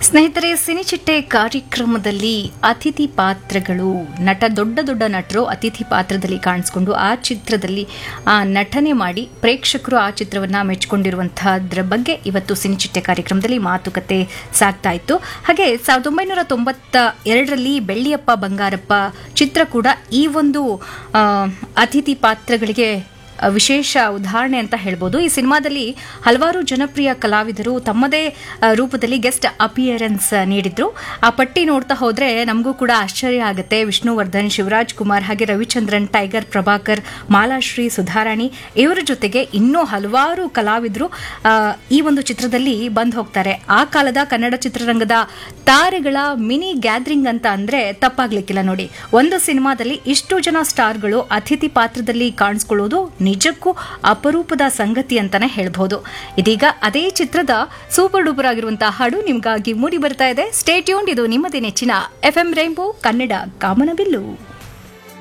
ಸ್ನೇಹಿತರೆ ಸಿನಿಚಿಟ್ಟೆ ಕಾರ್ಯಕ್ರಮದಲ್ಲಿ ಅತಿಥಿ ಪಾತ್ರಗಳು ನಟ ದೊಡ್ಡ ದೊಡ್ಡ ನಟರು ಅತಿಥಿ ಪಾತ್ರದಲ್ಲಿ ಕಾಣಿಸ್ಕೊಂಡು ಆ ಚಿತ್ರದಲ್ಲಿ ಆ ನಟನೆ ಮಾಡಿ ಪ್ರೇಕ್ಷಕರು ಆ ಚಿತ್ರವನ್ನ ಮೆಚ್ಚಿಕೊಂಡಿರುವಂತಹದ್ರ ಬಗ್ಗೆ ಇವತ್ತು ಸಿನಿಚಿಟ್ಟೆ ಕಾರ್ಯಕ್ರಮದಲ್ಲಿ ಮಾತುಕತೆ ಸಾಗ್ತಾ ಇತ್ತು ಹಾಗೆ ಸಾವಿರದ ಒಂಬೈನೂರ ತೊಂಬತ್ತ ಎರಡರಲ್ಲಿ ಬೆಳ್ಳಿಯಪ್ಪ ಬಂಗಾರಪ್ಪ ಚಿತ್ರ ಕೂಡ ಈ ಒಂದು ಆ, ಅತಿಥಿ ಪಾತ್ರಗಳಿಗೆ ಅ, ವಿಶೇಷ ಉದಾಹರಣೆ ಅಂತ ಹೇಳ್ಬೋದು ಈ ಸಿನಿಮಾದಲ್ಲಿ ಹಲವಾರು ಜನಪ್ರಿಯ ಕಲಾವಿದರು ತಮ್ಮದೇ ಅ, ರೂಪದಲ್ಲಿ ಗೆಸ್ಟ್ ಅಪಿಯರೆನ್ಸ್ ನೀಡಿದ್ರು ಆ ಪಟ್ಟಿ ನೋಡ್ತಾ ಹೋದ್ರೆ ನಮಗೂ ಕೂಡ ಆಶ್ಚರ್ಯ ಆಗುತ್ತೆ ವಿಷ್ಣುವರ್ಧನ್ ಶಿವರಾಜ್ ಕುಮಾರ್ ಹಾಗೆ ರವಿಚಂದ್ರನ್ ಟೈಗರ್ ಪ್ರಭಾಕರ್ ಮಾಲಾಶ್ರೀ ಸುಧಾರಾಣಿ ಇವರ ಜೊತೆಗೆ ಇನ್ನೂ ಹಲವಾರು ಕಲಾವಿದರು ಆ, ಈ ಒಂದು ಚಿತ್ರದಲ್ಲಿ ಬಂದು ಹೋಗ್ತಾರೆ ಆ ಕಾಲದ ಕನ್ನಡ ಚಿತ್ರರಂಗದ ತಾರೆಗಳ ಮಿನಿ ಗ್ಯಾದರಿಂಗ್ ಅಂತ ಅಂದ್ರೆ ತಪ್ಪಾಗ್ಲಿಕ್ಕಿಲ್ಲ ನೋಡಿ ಒಂದು ಸಿನಿಮಾದಲ್ಲಿ ಇಷ್ಟು ಜನ ಸ್ಟಾರ್ಗಳು ಅತಿಥಿ ಪಾತ್ರದಲ್ಲಿ ಕಾಣಿಸ್ಕೊಳ್ಳೋದು ನಿಜಕ್ಕೂ ಅಪರೂಪದ ಸಂಗತಿ ಅಂತಾನೆ ಹೇಳ್ಬಹುದು ಇದೀಗ ಅದೇ ಚಿತ್ರದ ಸೂಪರ್ ಡೂಪರ್ ಆಗಿರುವಂತಹ ಹಾಡು ನಿಮ್ಗಾಗಿ ಮೂಡಿ ಬರ್ತಾ ಇದೆ ಸ್ಟೇಟ್ಯೂನ್ ಇದು ನಿಮ್ಮದೇ ನೆಚ್ಚಿನ ಎಫ್ ಎಂ ರೈನ್ಬೋ ಕನ್ನಡ ಕಾಮನಬಿಲ್ಲು